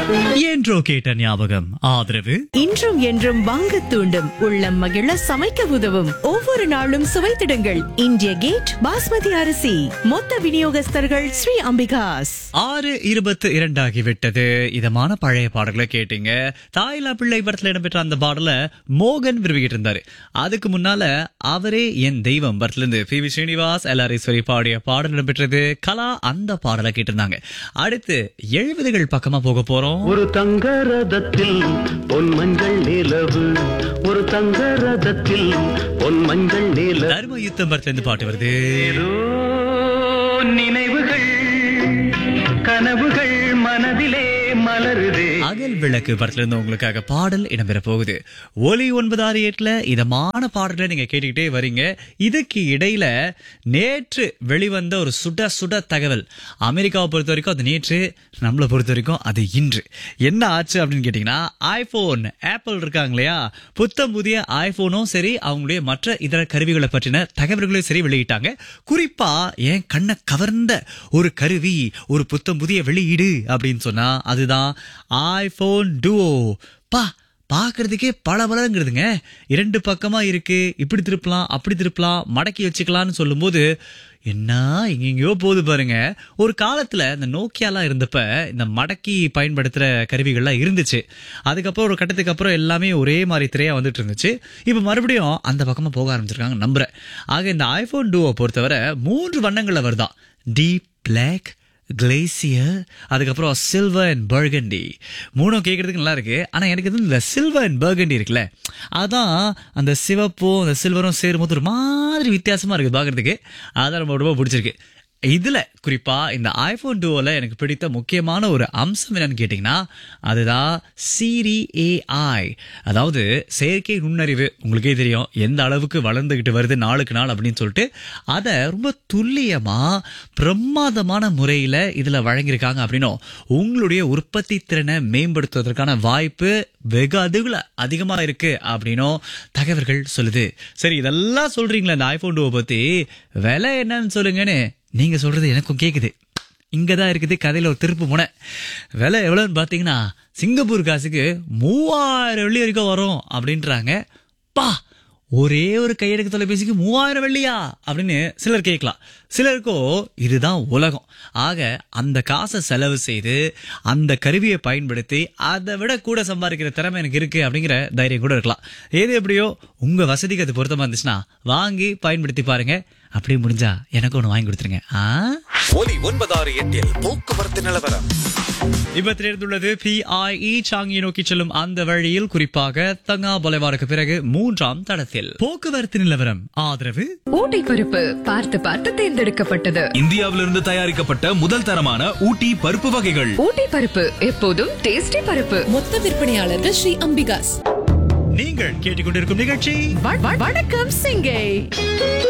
என்றோ கேட்ட ஞாபகம் ஆதரவு இன்றும் என்றும் வாங்க தூண்டும் உள்ளம் மகிழ சமைக்க உதவும் ஒவ்வொரு நாளும் சுவைத்திடுங்கள் இந்திய கேட் பாஸ்மதி அரிசி மொத்த விநியோகஸ்தர்கள் ஸ்ரீ அம்பிகாஸ் ஆறு இருபத்து இரண்டாகிவிட்டது இதமான பழைய பாடல்களை கேட்டீங்க தாயிலா பிள்ளை படத்துல இடம்பெற்ற அந்த பாடல மோகன் விரும்பிக்கிட்டு இருந்தாரு அதுக்கு முன்னால அவரே என் தெய்வம் படத்துல இருந்து பி வி ஸ்ரீனிவாஸ் எல்ஆர்ஈஸ்வரி பாடிய பாடல் இடம்பெற்றது கலா அந்த பாடலை கேட்டிருந்தாங்க அடுத்து எழுபதுகள் பக்கமா போக போறோம் ஒரு தங்க ரதத்தில் பொன் மஞ்சள் நிலவு ஒரு தங்க ரதத்தில் பொன் மஞ்சள் நிலவு தர்ம யுத்தம் படத்துல இருந்து பாட்டு வருது ஏதோ நினைவுகள் கனவுகள் மனதிலே மலருதே அகல் விளக்கு படத்துல இருந்து உங்களுக்காக பாடல் இடம்பெற போகுது ஒலி ஒன்பது ஆறு எட்டுல இதமான பாடலை நீங்க கேட்டுக்கிட்டே வரீங்க இதுக்கு இடையில நேற்று வெளிவந்த ஒரு சுட சுட தகவல் அமெரிக்காவை பொறுத்த வரைக்கும் அது நேற்று நம்மளை பொறுத்த வரைக்கும் அது இன்று என்ன ஆச்சு அப்படின்னு கேட்டீங்கன்னா ஐபோன் ஆப்பிள் இருக்காங்க இல்லையா புத்தம் புதிய ஐபோனும் சரி அவங்களுடைய மற்ற இதர கருவிகளை பற்றின தகவல்களையும் சரி வெளியிட்டாங்க குறிப்பா என் கண்ணை கவர்ந்த ஒரு கருவி ஒரு புத்தம் புதிய வெளியீடு அப்படின்னு சொன்னா அதுதான் ஐபோன் டுவோ பா பார்க்கறதுக்கே பல பலங்கிறதுங்க இரண்டு பக்கமா இருக்கு இப்படி திருப்பலாம் அப்படி திருப்பலாம் மடக்கி வச்சுக்கலாம்னு சொல்லும்போது என்ன எங்கெங்கயோ போகுது பாருங்க ஒரு காலத்துல இந்த நோக்கியாலாம் இருந்தப்ப இந்த மடக்கி பயன்படுத்துற கருவிகள்லாம் இருந்துச்சு அதுக்கப்புறம் ஒரு கட்டத்துக்கு அப்புறம் எல்லாமே ஒரே மாதிரி திரையா வந்துட்டு இருந்துச்சு இப்போ மறுபடியும் அந்த பக்கமா போக ஆரம்பிச்சிருக்காங்க நம்புறேன் ஆக இந்த ஐபோன் டூவை பொறுத்தவரை மூன்று வண்ணங்கள்ல வருதான் டீப் பிளாக் கிளேசியர் அதுக்கப்புறம் சில்வர் அண்ட் பர்கண்டி மூணும் கேட்கறதுக்கு நல்லா இருக்கு ஆனா எனக்கு வந்து இந்த சில்வர் அண்ட் பர்கண்டி இருக்குல்ல அதான் அந்த சிவப்பும் அந்த சில்வரும் சேரும்போது ஒரு மாதிரி வித்தியாசமா இருக்கு பார்க்கறதுக்கு அதான் ரொம்ப ரொம்ப பிடிச்சிருக்கு இதுல குறிப்பா இந்த ஐபோன் டூவில் எனக்கு பிடித்த முக்கியமான ஒரு அம்சம் என்னன்னு கேட்டிங்கன்னா அதுதான் சிரி ஏஐ அதாவது செயற்கை நுண்ணறிவு உங்களுக்கே தெரியும் எந்த அளவுக்கு வளர்ந்துகிட்டு வருது நாளுக்கு நாள் அப்படின்னு சொல்லிட்டு அதை ரொம்ப துல்லியமா பிரமாதமான முறையில் இதில் வழங்கியிருக்காங்க அப்படின்னும் உங்களுடைய உற்பத்தி திறனை மேம்படுத்துவதற்கான வாய்ப்பு வெகு அதிகள அதிகமாக இருக்கு அப்படின்னும் தகவல்கள் சொல்லுது சரி இதெல்லாம் சொல்றீங்களே இந்த ஐபோன் டூவை பத்தி விலை என்னன்னு சொல்லுங்கன்னு நீங்க சொல்றது எனக்கும் கேக்குது இங்க தான் இருக்குது கதையில ஒரு திருப்பு முனை விலை எவ்வளோன்னு பார்த்தீங்கன்னா சிங்கப்பூர் காசுக்கு மூவாயிரம் வெள்ளி வரைக்கும் வரும் அப்படின்றாங்க பா ஒரே ஒரு கையெடுக்க தொலைபேசிக்கு மூவாயிரம் வெள்ளியா அப்படின்னு சிலர் கேட்கலாம் சிலருக்கோ இதுதான் உலகம் ஆக அந்த காசை செலவு செய்து அந்த கருவியை பயன்படுத்தி அதை விட கூட சம்பாதிக்கிற திறமை எனக்கு இருக்கு அப்படிங்கிற தைரியம் கூட இருக்கலாம் ஏது எப்படியோ உங்க வசதிக்கு அது பொருத்தமா இருந்துச்சுன்னா வாங்கி பயன்படுத்தி பாருங்க அப்படியே முடிஞ்சா எனக்கு ஒன்று வாங்கி கொடுத்துருங்க ஆ ஒலி ஒன்பதாறு எட்டில் போக்குவரத்து நிலவரம் இப்ப தெரிந்துள்ளது பிஐஇ சாங்கியை நோக்கி செல்லும் அந்த வழியில் குறிப்பாக தங்கா பொலைவாருக்கு பிறகு மூன்றாம் தடத்தில் போக்குவரத்து நிலவரம் ஆதரவு ஊட்டி பருப்பு பார்த்து பார்த்து தேர்ந்தெடுக்கப்பட்டது இந்தியாவிலிருந்து தயாரிக்கப்பட்ட முதல் தரமான ஊட்டி பருப்பு வகைகள் ஊட்டி பருப்பு எப்போதும் டேஸ்டி பருப்பு மொத்த விற்பனையாளர்கள் ஸ்ரீ அம்பிகாஸ் நீங்கள் கேட்டுக்கொண்டிருக்கும் நிகழ்ச்சி வணக்கம் சிங்கை